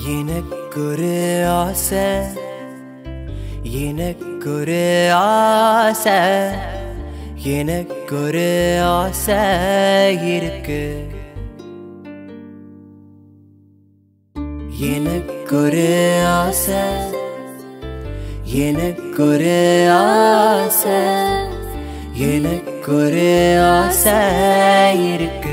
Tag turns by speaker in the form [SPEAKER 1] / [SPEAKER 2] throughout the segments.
[SPEAKER 1] எனக்கொரு ஆசை எனக்கொரு ஆசை எனக்கொரு ஆசை இருக்கு எனக்கொரு ஆசை எனக்கொரு ஆசை எனக்கொரு ஆசை இருக்கு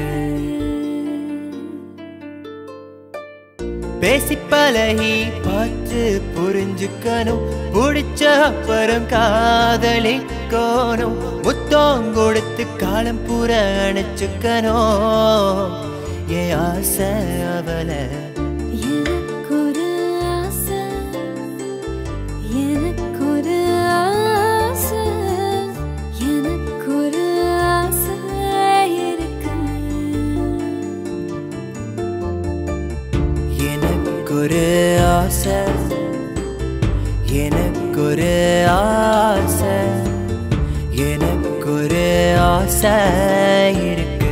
[SPEAKER 1] பேசி பழகி பார்த்து புரிஞ்சுக்கணும் பிடிச்ச அப்புறம் காதலிக்கணும் முத்தம் கொடுத்து காலம் பூர அணைச்சுக்கணும் என் ஆசை அவளை
[SPEAKER 2] எனக்கொரு ஆசை எனக்கொரு ஆசை எனக்கொரு ஆசை இருக்கு
[SPEAKER 1] எனக்கொரு ஆசை எனக்கொரு ஆசை எனக்கொரு ஆசை இருக்கு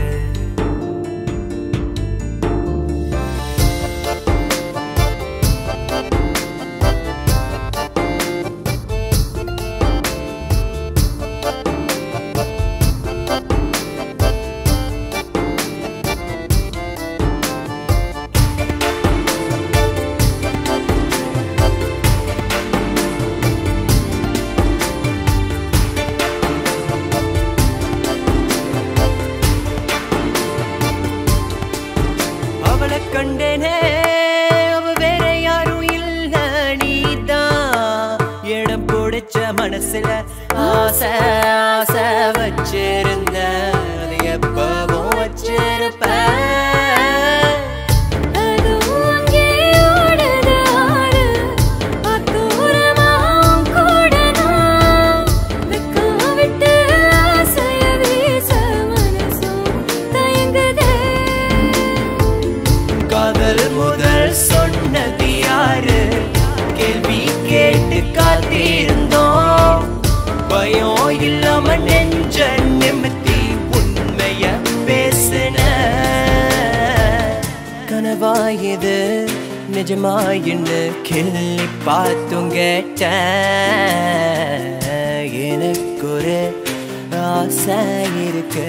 [SPEAKER 1] அவளை கண்டேனே அவ வேற யாரும் இல்ல நீதான் இடம் பிடிச்ச மனசுல ஆசை ஆசை வச்சிருந்த அது எப்பவும் வச்சிருப்பேன்
[SPEAKER 2] அதுவும் அங்கே ஓடுது ஆடு அத்தூரமாம் கூட நான் வெக்கம் விட்டு ஆசைய வீச மனசும் தயங்குதே
[SPEAKER 1] காதல் முதல் சொன்னது யாரு கேள்வி கேட்டு காத்திருந்தோம் பயம் இல்லாம நெஞ்ச நிமித்தி உண்மைய பேசின கனவா இது நிஜமாயின்னு கிள்ளி பார்த்தும் கேட்ட எனக்கு ஒரு ஆசை இருக்கு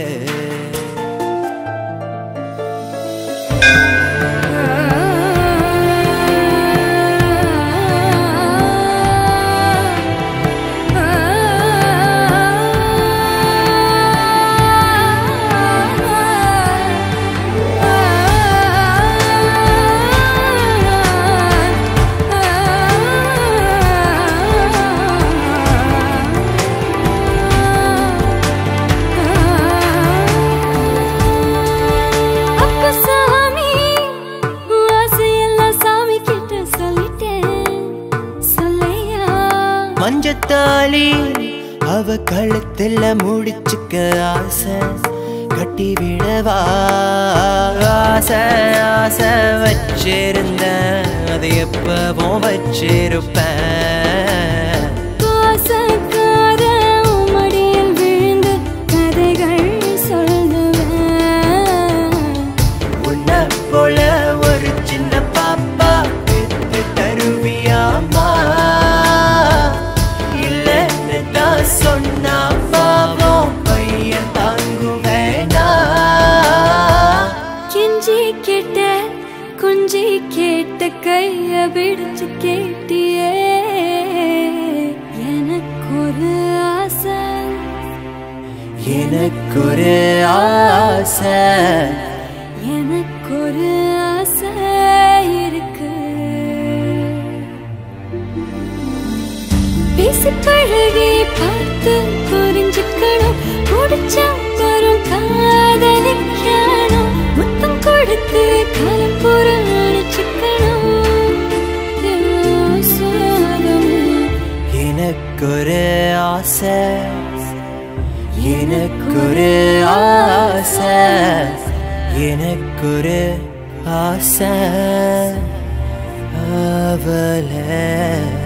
[SPEAKER 2] அப்ப சாமி உன் ஆசையெல்லாம் சாமி கிட்ட சொல்லிட்டேன் சொல்லையா
[SPEAKER 1] மஞ்சத்தாளி அவ கழுத்துல முடிச்சுக்க ஆசை கட்டி விடவா ஆசை ஆசை வச்சிருந்த அது எப்பவும் வச்சிருப்பேன்
[SPEAKER 2] பாசக்கார உன் மடியில் விழுந்து கதைகள் சொல்லுவேன்
[SPEAKER 1] உன்னை போல ஒரு சின்ன பாப்பா பெத்து தருவியாமா இல்லைன்னு தான் சொன்னா பாவம் பையன் தாங்குவேனா
[SPEAKER 2] கெஞ்சி கேட்ட கொஞ்சி கேட்ட கைய பிடிச்சு கேட்டியே எனக்கு ஒரு ஆசை
[SPEAKER 1] எனக்கு ஒரு ஆசை
[SPEAKER 2] எனக்கு ஒரு ஆசை இருக்கு பேசி பழகி பார்த்து புரிஞ்சுக்கணும் பிடிச்சா வரும் காதலிக்கணும் முத்தம் கொடுத்து காலம் புறணிச்சுக்கணும்
[SPEAKER 1] எனக்கு ஒரு ஆசை எனக்கு ஒரு ஆசை எனக்கு ஒரு ஆசை அவளை